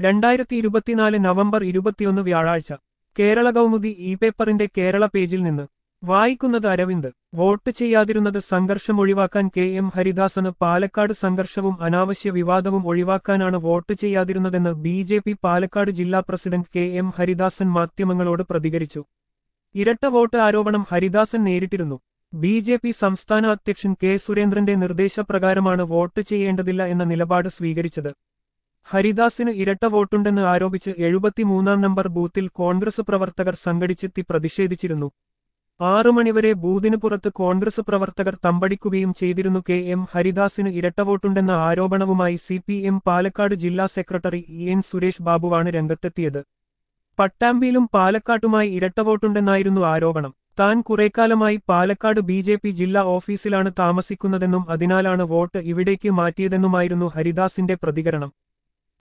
രണ്ടായിരത്തി ഇരുപത്തിനാല് നവംബർ ഇരുപത്തിയൊന്ന് വ്യാഴാഴ്ച കേരള കൗമുദി ഇ പേപ്പറിന്റെ കേരള പേജിൽ നിന്ന് വായിക്കുന്നത് അരവിന്ദ് വോട്ട് ചെയ്യാതിരുന്നത് സംഘർഷം ഒഴിവാക്കാൻ കെ എം ഹരിദാസന് പാലക്കാട് സംഘർഷവും അനാവശ്യ വിവാദവും ഒഴിവാക്കാനാണ് വോട്ട് ചെയ്യാതിരുന്നതെന്ന് ബി ജെ പി പാലക്കാട് ജില്ലാ പ്രസിഡന്റ് കെ എം ഹരിദാസൻ മാധ്യമങ്ങളോട് പ്രതികരിച്ചു ഇരട്ട വോട്ട് ആരോപണം ഹരിദാസൻ നേരിട്ടിരുന്നു ബി ജെ പി സംസ്ഥാന അധ്യക്ഷൻ കെ സുരേന്ദ്രന്റെ നിർദ്ദേശപ്രകാരമാണ് വോട്ട് ചെയ്യേണ്ടതില്ല എന്ന നിലപാട് സ്വീകരിച്ചത് ഹരിദാസിന് ഇരട്ട വോട്ടുണ്ടെന്ന് ആരോപിച്ച് എഴുപത്തിമൂന്നാം നമ്പർ ബൂത്തിൽ കോൺഗ്രസ് പ്രവർത്തകർ സംഘടിച്ചെത്തി പ്രതിഷേധിച്ചിരുന്നു ആറു മണിവരെ ബൂതിന് പുറത്ത് കോൺഗ്രസ് പ്രവർത്തകർ തമ്പടിക്കുകയും ചെയ്തിരുന്നു കെ എം ഹരിദാസിന് ഇരട്ട വോട്ടുണ്ടെന്ന ആരോപണവുമായി സി പി എം പാലക്കാട് ജില്ലാ സെക്രട്ടറി ഇ എൻ സുരേഷ് ബാബുവാണ് രംഗത്തെത്തിയത് പട്ടാമ്പിയിലും പാലക്കാട്ടുമായി ഇരട്ട വോട്ടുണ്ടെന്നായിരുന്നു ആരോപണം താൻ കുറേക്കാലമായി പാലക്കാട് ബി ജെ പി ജില്ലാ ഓഫീസിലാണ് താമസിക്കുന്നതെന്നും അതിനാലാണ് വോട്ട് ഇവിടേക്ക് മാറ്റിയതെന്നുമായിരുന്നു ഹരിദാസിന്റെ പ്രതികരണം